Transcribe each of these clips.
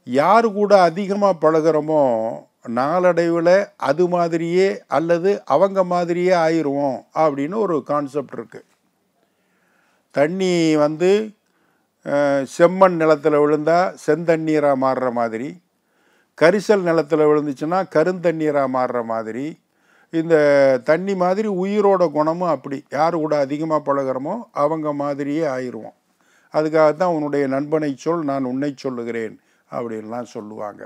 யார் கூட அதிகமாக பழகுறோமோ நாளடைவில் அது மாதிரியே அல்லது அவங்க மாதிரியே ஆயிடுவோம் அப்படின்னு ஒரு கான்செப்ட் இருக்குது தண்ணி வந்து அஹ், செம்மண் நிலத்தில் விழுந்தா செந்தண்ணீராக மாறுற மாதிரி கரிசல் நிலத்தில் விழுந்துச்சுன்னா கருந்தண்ணீராக மாறுற மாதிரி இந்த தண்ணி மாதிரி உயிரோட குணமும் அப்படி யார் கூட அதிகமாக பழகுறோமோ அவங்க மாதிரியே ஆயிடுவோம் அதுக்காகத்தான் உன்னுடைய நண்பனை சொல் நான் உன்னை சொல்லுகிறேன் அப்படின்லாம் சொல்லுவாங்க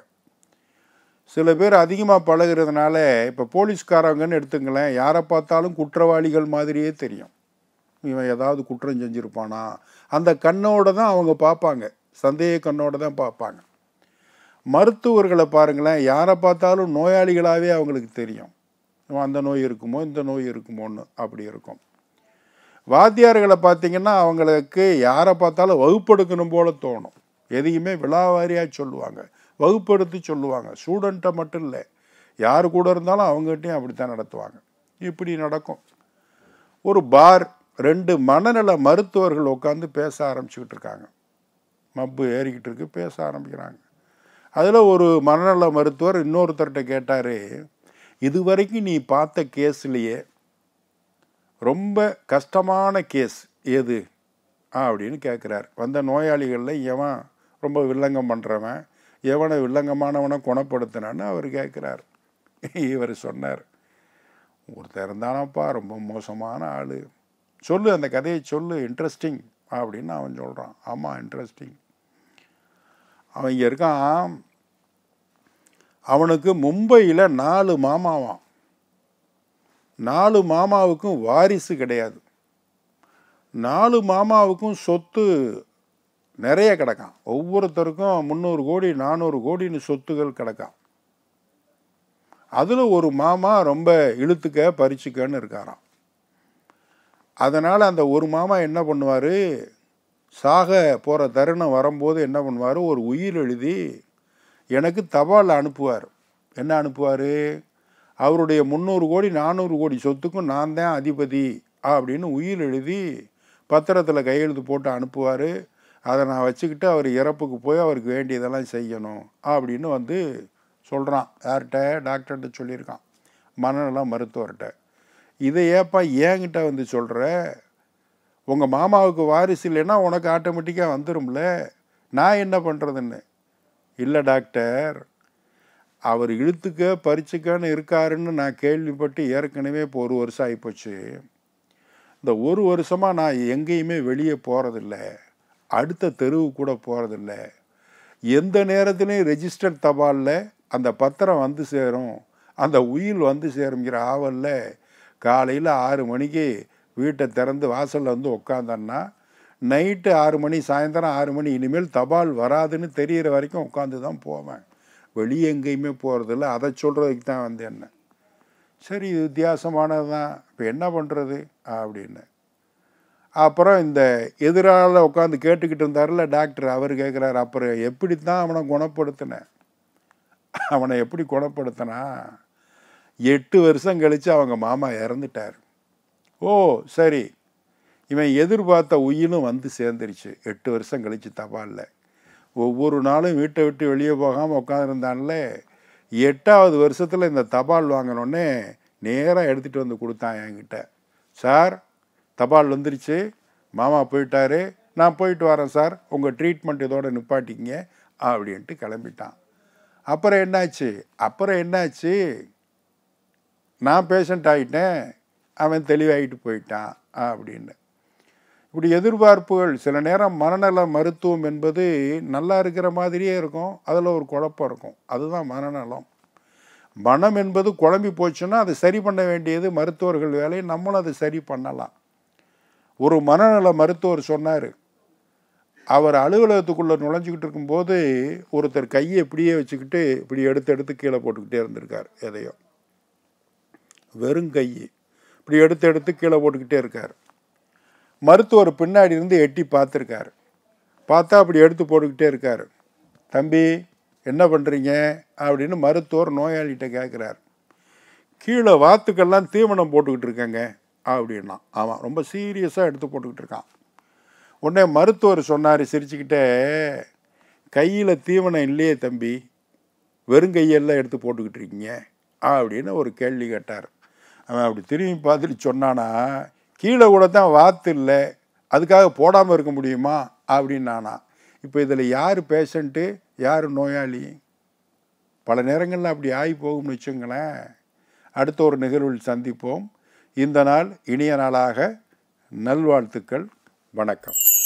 சில பேர் அதிகமாக பழகுறதுனால இப்போ போலீஸ்காரங்கன்னு எடுத்துங்களேன் யாரை பார்த்தாலும் குற்றவாளிகள் மாதிரியே தெரியும் இவன் ஏதாவது குற்றம் செஞ்சுருப்பானா அந்த கண்ணோட தான் அவங்க பார்ப்பாங்க சந்தேக கண்ணோட தான் பார்ப்பாங்க மருத்துவர்களை பாருங்களேன் யாரை பார்த்தாலும் நோயாளிகளாகவே அவங்களுக்கு தெரியும் இவன் அந்த நோய் இருக்குமோ இந்த நோய் இருக்குமோன்னு அப்படி இருக்கும் வாத்தியார்களை பார்த்தீங்கன்னா அவங்களுக்கு யாரை பார்த்தாலும் வகுப்பெடுக்கணும் போல தோணும் எதையுமே விழாவாரியாக சொல்லுவாங்க வகுப்பெடுத்து சொல்லுவாங்க ஸ்டூடெண்ட்டை மட்டும் இல்லை யார் கூட இருந்தாலும் அவங்ககிட்டையும் அப்படித்தான் நடத்துவாங்க இப்படி நடக்கும் ஒரு பார் ரெண்டு மனநல மருத்துவர்கள் உட்காந்து பேச ஆரம்பிச்சுக்கிட்டு இருக்காங்க மப்பு ஏறிக்கிட்டு இருக்கு பேச ஆரம்பிக்கிறாங்க அதில் ஒரு மனநல மருத்துவர் இன்னொருத்தர்கிட்ட கேட்டார் இதுவரைக்கும் நீ பார்த்த கேஸ்லேயே ரொம்ப கஷ்டமான கேஸ் எது அப்படின்னு கேட்குறார் வந்த நோயாளிகளில் எவன் ரொம்ப வில்லங்கம் பண்ணுறவன் எவனை வில்லங்கமானவனை குணப்படுத்தினான்னு அவர் கேட்குறார் இவர் சொன்னார் ஒருத்தர் இருந்தானப்பா ரொம்ப மோசமான ஆள் சொல்லு அந்த கதையை சொல்லு இன்ட்ரெஸ்டிங் அப்படின்னு அவன் சொல்கிறான் ஆமாம் இன்ட்ரெஸ்டிங் அவன் இங்கே இருக்கான் அவனுக்கு மும்பையில் நாலு மாமாவான் நாலு மாமாவுக்கும் வாரிசு கிடையாது நாலு மாமாவுக்கும் சொத்து நிறைய கிடக்கான் ஒவ்வொருத்தருக்கும் முந்நூறு கோடி நானூறு கோடின்னு சொத்துகள் கிடக்கான் அதில் ஒரு மாமா ரொம்ப இழுத்துக்க பறிச்சுக்கன்னு இருக்காராம் அதனால் அந்த ஒரு மாமா என்ன பண்ணுவார் சாக போகிற தருணம் வரும்போது என்ன பண்ணுவார் ஒரு உயிர் எழுதி எனக்கு தபால் அனுப்புவார் என்ன அனுப்புவார் அவருடைய முந்நூறு கோடி நானூறு கோடி சொத்துக்கும் நான் தான் அதிபதி அப்படின்னு உயிர் எழுதி பத்திரத்தில் கையெழுத்து போட்டு அனுப்புவார் அதை நான் வச்சுக்கிட்டு அவர் இறப்புக்கு போய் அவருக்கு வேண்டியதெல்லாம் செய்யணும் அப்படின்னு வந்து சொல்கிறான் யார்கிட்ட டாக்டர்கிட்ட சொல்லியிருக்கான் மனநல மருத்துவர்கிட்ட இதை ஏப்பா ஏங்கிட்ட வந்து சொல்கிற உங்கள் மாமாவுக்கு வாரிசு இல்லைன்னா உனக்கு ஆட்டோமேட்டிக்காக வந்துடும்ல நான் என்ன பண்ணுறதுன்னு இல்லை டாக்டர் அவர் இழுத்துக்க பறிச்சுக்கன்னு இருக்காருன்னு நான் கேள்விப்பட்டு ஏற்கனவே இப்போ ஒரு வருஷம் ஆகிப்போச்சு இந்த ஒரு வருஷமாக நான் எங்கேயுமே வெளியே போகிறதில்ல அடுத்த தெருவு கூட போகிறதில்ல எந்த நேரத்துலையும் ரெஜிஸ்டர் தபாலில் அந்த பத்திரம் வந்து சேரும் அந்த உயில் வந்து சேருங்கிற ஆவலில் காலையில் ஆறு மணிக்கு வீட்டை திறந்து வாசலில் வந்து உட்காந்தன்னா நைட்டு ஆறு மணி சாயந்தரம் ஆறு மணி இனிமேல் தபால் வராதுன்னு தெரிகிற வரைக்கும் உட்காந்து தான் போவேன் வெளியே எங்கேயுமே போகிறதில்ல அதை சொல்கிறதுக்கு தான் வந்து என்ன சரி இது வித்தியாசமானது தான் இப்போ என்ன பண்ணுறது அப்படின்னு அப்புறம் இந்த எதிரால் உட்காந்து கேட்டுக்கிட்டு இருந்தார்ல டாக்டர் அவர் கேட்குறாரு அப்புறம் எப்படி தான் அவனை குணப்படுத்தினேன் அவனை எப்படி குணப்படுத்தினா எட்டு வருஷம் கழித்து அவங்க மாமா இறந்துட்டார் ஓ சரி இவன் எதிர்பார்த்த உயிலும் வந்து சேர்ந்துருச்சு எட்டு வருஷம் கழித்து தபாலில் ஒவ்வொரு நாளும் வீட்டை விட்டு வெளியே போகாமல் உட்காந்துருந்தான்ல எட்டாவது வருஷத்தில் இந்த தபால் வாங்கினோடனே நேராக எடுத்துகிட்டு வந்து கொடுத்தான் என்கிட்ட சார் தபால் வந்துருச்சு மாமா போயிட்டாரு நான் போயிட்டு வரேன் சார் உங்கள் ட்ரீட்மெண்ட் இதோட நிப்பாட்டிங்க அப்படின்ட்டு கிளம்பிட்டான் அப்புறம் என்னாச்சு அப்புறம் என்னாச்சு நான் பேஷண்ட் ஆகிட்டேன் அவன் தெளிவாகிட்டு போயிட்டான் அப்படின்னு இப்படி எதிர்பார்ப்புகள் சில நேரம் மனநல மருத்துவம் என்பது நல்லா இருக்கிற மாதிரியே இருக்கும் அதில் ஒரு குழப்பம் இருக்கும் அதுதான் மனநலம் மனம் என்பது குழம்பி போச்சுன்னா அதை சரி பண்ண வேண்டியது மருத்துவர்கள் வேலை நம்மளும் அதை சரி பண்ணலாம் ஒரு மனநல மருத்துவர் சொன்னார் அவர் அலுவலகத்துக்குள்ளே நுழைஞ்சிக்கிட்டு இருக்கும்போது ஒருத்தர் கையை இப்படியே வச்சுக்கிட்டு இப்படி எடுத்து எடுத்து கீழே போட்டுக்கிட்டே இருந்திருக்கார் எதையோ வெறும் கை இப்படி எடுத்து எடுத்து கீழே போட்டுக்கிட்டே இருக்கார் மருத்துவர் பின்னாடி இருந்து எட்டி பார்த்துருக்காரு பார்த்தா அப்படி எடுத்து போட்டுக்கிட்டே இருக்கார் தம்பி என்ன பண்ணுறீங்க அப்படின்னு மருத்துவர் நோயாளிகிட்ட கேட்குறார் கீழே வாத்துக்கெல்லாம் தீவனம் போட்டுக்கிட்டு இருக்கேங்க அப்படின்னா ஆமாம் ரொம்ப சீரியஸாக எடுத்து போட்டுக்கிட்டு இருக்கான் உடனே மருத்துவர் சொன்னார் சிரிச்சுக்கிட்டே கையில் தீவனம் இல்லையே தம்பி வெறும் கையெல்லாம் எடுத்து போட்டுக்கிட்டு இருக்கீங்க அப்படின்னு ஒரு கேள்வி கேட்டார் அவன் அப்படி திரும்பி பார்த்துட்டு சொன்னானா கீழே கூட தான் வாத்து இல்லை அதுக்காக போடாமல் இருக்க முடியுமா அப்படின்னானா இப்போ இதில் யார் பேஷண்ட்டு யார் நோயாளி பல நேரங்களில் அப்படி ஆகி போகும்னு வச்சுங்களேன் அடுத்த ஒரு நிகழ்வில் சந்திப்போம் இந்த நாள் இனிய நாளாக நல்வாழ்த்துக்கள் வணக்கம்